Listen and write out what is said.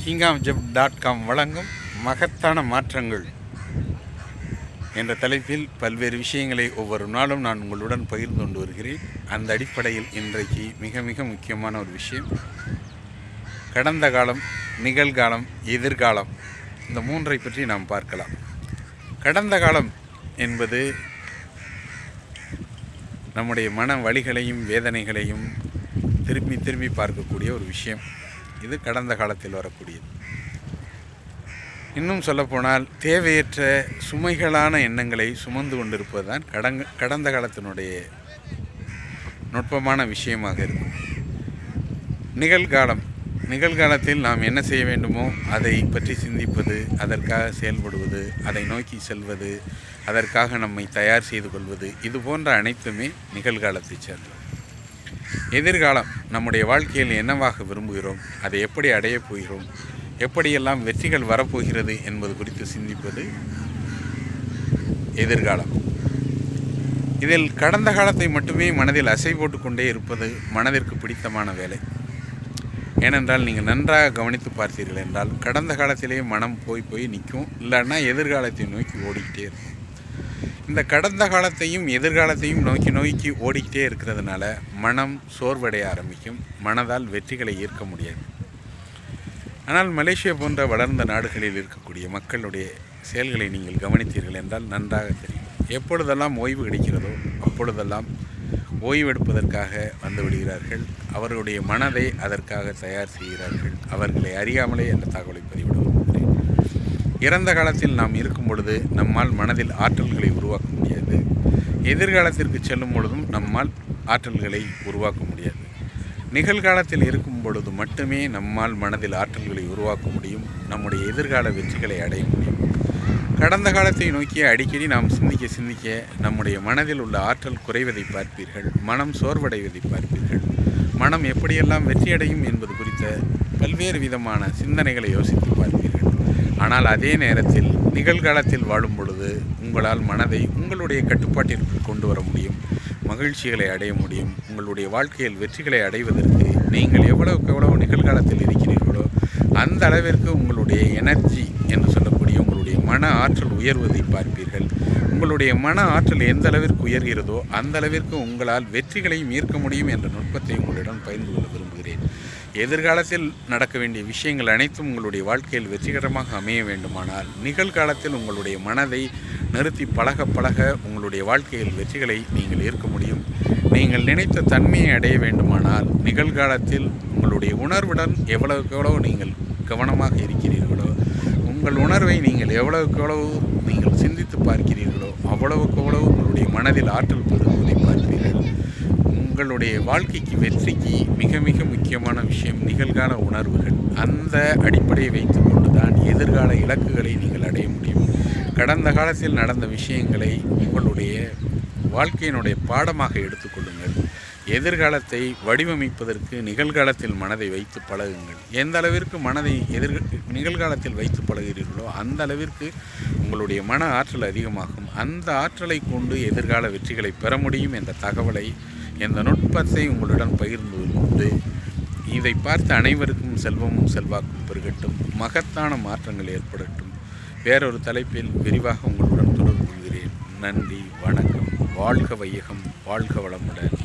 கிங்காம் ஜப் dot com வழங்கும் மகத்தான மாற்றங்கள் என்ற தலைப்பில் பல்வேறு விஷயங்களை ஒவ்வொரு நாளும் நான் உங்களுடன் பகிர்ந்து கொண்டு வருகிறேன் அந்த அடிப்படையில் இன்றைக்கு மிக மிக முக்கியமான ஒரு விஷயம் கடந்த காலம் நிகழ்காலம் எதிர்காலம் இந்த மூன்றை பற்றி நாம் பார்க்கலாம் கடந்த காலம் என்பது நம்முடைய மன வழிகளையும் வேதனைகளையும் திரும்பி திரும்பி பார்க்கக்கூடிய ஒரு விஷயம் இது கடந்த காலத்தில் வரக்கூடியது இன்னும் சொல்லப்போனால் தேவையற்ற சுமைகளான எண்ணங்களை சுமந்து கொண்டிருப்பது தான் கடங்க கடந்த காலத்தினுடைய நுட்பமான விஷயமாக இருக்கும் நிகழ்காலம் நிகழ்காலத்தில் நாம் என்ன செய்ய வேண்டுமோ அதை பற்றி சிந்திப்பது அதற்காக செயல்படுவது அதை நோக்கி செல்வது அதற்காக நம்மை தயார் செய்து கொள்வது இது போன்ற அனைத்துமே நிகழ்காலத்தை சேர்ந்தது எதிர்காலம் நம்முடைய வாழ்க்கையில் என்னவாக விரும்புகிறோம் அதை எப்படி அடையப் போகிறோம் எப்படியெல்லாம் வெற்றிகள் வரப்போகிறது என்பது குறித்து சிந்திப்பது எதிர்காலம் இதில் கடந்த காலத்தை மட்டுமே மனதில் அசை போட்டுக்கொண்டே இருப்பது மனதிற்கு பிடித்தமான வேலை ஏனென்றால் நீங்கள் நன்றாக கவனித்து பார்த்தீர்கள் என்றால் கடந்த காலத்திலேயே மனம் போய் போய் நிற்கும் இல்லைன்னா எதிர்காலத்தை நோக்கி ஓடிக்கிட்டே இருக்கும் இந்த கடந்த காலத்தையும் எதிர்காலத்தையும் நோக்கி நோக்கி ஓடிக்கிட்டே இருக்கிறதுனால மனம் சோர்வடைய ஆரம்பிக்கும் மனதால் வெற்றிகளை ஈர்க்க முடியாது ஆனால் மலேசியா போன்ற வளர்ந்த நாடுகளில் இருக்கக்கூடிய மக்களுடைய செயல்களை நீங்கள் கவனித்தீர்கள் என்றால் நன்றாக தெரியும் எப்பொழுதெல்லாம் ஓய்வு கிடைக்கிறதோ அப்பொழுதெல்லாம் ஓய்வெடுப்பதற்காக வந்து விடுகிறார்கள் அவர்களுடைய மனதை அதற்காக தயார் செய்கிறார்கள் அவர்களை அறியாமலே அந்த தகவலை பதிவிட விரும்புகிறேன் இறந்த காலத்தில் நாம் இருக்கும் பொழுது நம்மால் மனதில் ஆற்றல்களை உருவாக்க முடியாது எதிர்காலத்திற்கு செல்லும் பொழுதும் நம்மால் ஆற்றல்களை உருவாக்க முடியாது நிகழ்காலத்தில் இருக்கும் பொழுது மட்டுமே நம்மால் மனதில் ஆற்றல்களை உருவாக்க முடியும் நம்முடைய எதிர்கால வெற்றிகளை அடைய முடியும் கடந்த காலத்தை நோக்கி அடிக்கடி நாம் சிந்திக்க சிந்திக்க நம்முடைய மனதில் உள்ள ஆற்றல் குறைவதை பார்ப்பீர்கள் மனம் சோர்வடைவதை பார்ப்பீர்கள் மனம் எப்படியெல்லாம் வெற்றியடையும் என்பது குறித்த பல்வேறு விதமான சிந்தனைகளை யோசித்து பார்ப்பீர்கள் ஆனால் அதே நேரத்தில் நிகழ்காலத்தில் வாழும் பொழுது உங்களால் மனதை உங்களுடைய கட்டுப்பாட்டிற்குள் கொண்டு வர முடியும் மகிழ்ச்சிகளை அடைய முடியும் உங்களுடைய வாழ்க்கையில் வெற்றிகளை அடைவதற்கு நீங்கள் எவ்வளவுக்கு எவ்வளவு நிகழ்காலத்தில் இருக்கிறீர்களோ அந்த அளவிற்கு உங்களுடைய எனர்ஜி என்று சொல்லக்கூடிய உங்களுடைய மன ஆற்றல் உயர்வதை பார்ப்பீர்கள் உங்களுடைய மன ஆற்றல் எந்த அளவிற்கு உயர்கிறதோ அந்த அளவிற்கு உங்களால் வெற்றிகளையும் ஈர்க்க முடியும் என்ற நுட்பத்தை உங்களிடம் பகிர்ந்து கொள்ள விரும்புகிறேன் எதிர்காலத்தில் நடக்க வேண்டிய விஷயங்கள் அனைத்தும் உங்களுடைய வாழ்க்கையில் வெற்றிகரமாக அமைய வேண்டுமானால் நிகழ்காலத்தில் உங்களுடைய மனதை நிறுத்தி பழக பழக உங்களுடைய வாழ்க்கையில் வெற்றிகளை நீங்கள் ஈர்க்க முடியும் நீங்கள் நினைத்த தன்மையை அடைய வேண்டுமானால் நிகழ்காலத்தில் உங்களுடைய உணர்வுடன் எவ்வளவுக்கு எவ்வளவு நீங்கள் கவனமாக இருக்கிறீர்களோ உங்கள் உணர்வை நீங்கள் எவ்வளவுக்கு எவ்வளவு நீங்கள் சிந்தித்து பார்க்கிறீர்களோ அவ்வளவுக்கு அவ்வளவு உங்களுடைய மனதில் ஆற்றல் பெறுவதை பார்ப்பீர்கள் உங்களுடைய வாழ்க்கைக்கு வெற்றிக்கு மிக மிக முக்கியமான விஷயம் நிகழ்கால உணர்வுகள் அந்த அடிப்படையை வைத்துக்கொண்டு தான் எதிர்கால இலக்குகளை நீங்கள் அடைய முடியும் கடந்த காலத்தில் நடந்த விஷயங்களை உங்களுடைய வாழ்க்கையினுடைய பாடமாக எடுத்துக்கொள்ளுங்கள் எதிர்காலத்தை வடிவமைப்பதற்கு நிகழ்காலத்தில் மனதை வைத்து பழகுங்கள் எந்த அளவிற்கு மனதை எதிர் நிகழ்காலத்தில் வைத்து பழகிறீர்களோ அந்த அளவிற்கு உங்களுடைய மன ஆற்றல் அதிகமாகும் அந்த ஆற்றலை கொண்டு எதிர்கால வெற்றிகளை பெற முடியும் என்ற தகவலை இந்த நுட்பத்தை உங்களுடன் பகிர்ந்து கொண்டு இதை பார்த்த அனைவருக்கும் செல்வமும் செல்வாக்கும் பெருகட்டும் மகத்தான மாற்றங்கள் ஏற்படட்டும் வேறொரு தலைப்பில் விரிவாக உங்களுடன் தொடர்பு கொள்கிறேன் நன்றி வணக்கம் வாழ்க வையகம் வாழ்க வளமுடன்